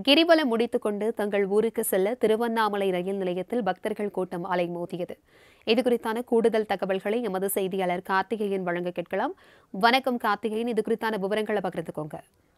கிரிவலம் முடித்துக்கொண்டு தங்கள் ஊருக்கு செல்ல திருவண்ணாமலை ரயில் நிலையத்தில் பக்தர்கள் கூட்டம் அலைமோதியது இது குறித்தான கூடுதல் தகவல்களை எமது செய்தியாளர் கார்த்திகேயன் வழங்க கேட்கலாம் வணக்கம் கார்த்திகேயன் இது குறித்தான விவரங்களை பகிர்ந்துக்கோங்க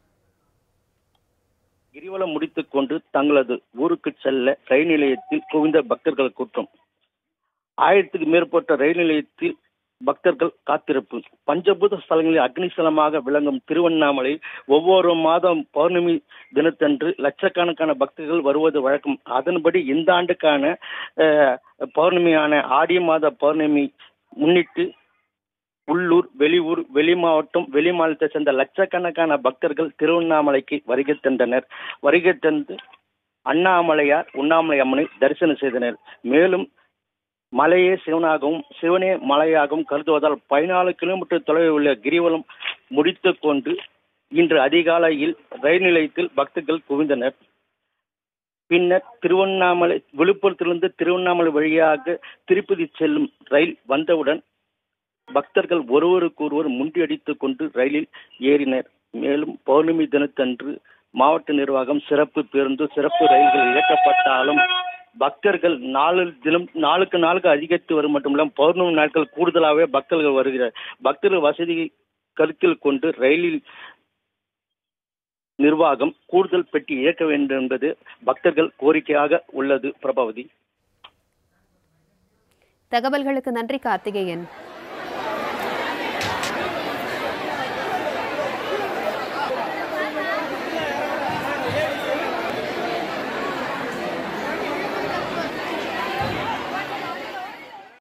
கிரிவலம் முடித்துக் கொண்டு தங்களது ஊருக்கு செல்ல ரயில் நிலையத்தில் குவிந்த பக்தர்கள் கூட்டம் ஆயிரத்துக்கு மேற்பட்ட ரயில் நிலையத்தில் பக்தர்கள் காத்திருப்பு பஞ்சபூத ஸ்தலங்களில் அக்னிஸ்தலமாக விளங்கும் திருவண்ணாமலை ஒவ்வொரு மாதம் பௌர்ணமி தினத்தன்று லட்சக்கணக்கான பக்தர்கள் வருவது வழக்கம் அதன்படி இந்த ஆண்டுக்கான அஹ், பௌர்ணமியான ஆடி மாத பௌர்ணமி முன்னிட்டு உள்ளூர் வெளியூர் வெளி மாவட்டம் வெளி மாநிலத்தை சேர்ந்த லட்சக்கணக்கான பக்தர்கள் திருவண்ணாமலைக்கு வருகை தந்தனர் வருகை தந்து அண்ணாமலையார் உண்ணாமலை அம்மனை தரிசனம் செய்தனர் மேலும் மலையே சிவனாகவும் சிவனே மலையாகவும் கருதுவதால் பதினாலு கிலோமீட்டர் தொலைவில் உள்ள கிரிவலம் முடித்துக் கொண்டு இன்று அதிகாலையில் ரயில் நிலையத்தில் பக்தர்கள் குவிந்தனர் பின்னர் திருவண்ணாமலை விழுப்புரத்திலிருந்து திருவண்ணாமலை வழியாக திருப்பதி செல்லும் ரயில் வந்தவுடன் பக்தர்கள் ஒருவருக்கொருவர் முண்டியடித்துக் கொண்டு ரயிலில் ஏறினர் மேலும் பௌர்ணமி தினத்தன்று மாவட்ட நிர்வாகம் சிறப்பு பேருந்து சிறப்பு ரயில்கள் இயக்கப்பட்டாலும் பக்தர்கள் நாலு தினம் நாளுக்கு நாளுக்கு அதிகரித்து வரும் மட்டுமில்ல பௌர்ணமி நாட்கள் கூடுதலாகவே பக்தர்கள் வருகிறார் பக்தர்கள் வசதியை கருத்தில் கொண்டு ரயிலில் நிர்வாகம் கூடுதல் பெட்டி இயக்க வேண்டும் என்பது பக்தர்கள் கோரிக்கையாக உள்ளது பிரபாவதி தகவல்களுக்கு நன்றி கார்த்திகேயன்